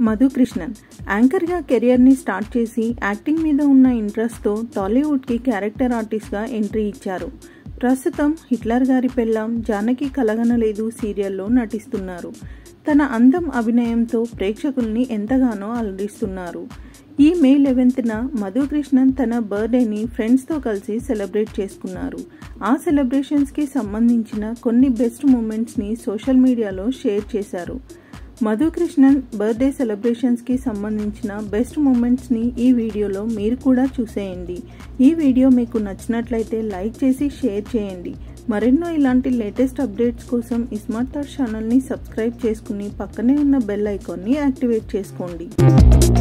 మధుకృష్ణన్ యాంకర్గా కెరియర్ని స్టార్ట్ చేసి యాక్టింగ్ మీద ఉన్న ఇంట్రెస్ట్తో టాలీవుడ్కి క్యారెక్టర్ ఆర్టిస్ట్గా ఎంట్రీ ఇచ్చారు ప్రస్తుతం హిట్లర్ గారి పెళ్ళాం జానకి కలగనలేదు సీరియల్లో నటిస్తున్నారు తన అందం అభినయంతో ప్రేక్షకుల్ని ఎంతగానో అలరిస్తున్నారు ఈ మే లెవెన్త్న మధుకృష్ణన్ తన బర్త్డేని ఫ్రెండ్స్తో కలిసి సెలబ్రేట్ చేసుకున్నారు ఆ సెలబ్రేషన్స్కి సంబంధించిన కొన్ని బెస్ట్ మూమెంట్స్ని సోషల్ మీడియాలో షేర్ చేశారు మధుకృష్ణన్ బర్త్డే సెలబ్రేషన్స్కి సంబంధించిన బెస్ట్ మూమెంట్స్ని ఈ వీడియోలో మీరు కూడా చూసేయండి ఈ వీడియో మీకు నచ్చినట్లయితే లైక్ చేసి షేర్ చేయండి మరెన్నో ఇలాంటి లేటెస్ట్ అప్డేట్స్ కోసం ఇస్మార్ట్ థాట్ ఛానల్ని సబ్స్క్రైబ్ చేసుకుని పక్కనే ఉన్న బెల్ ఐకాన్ని యాక్టివేట్ చేసుకోండి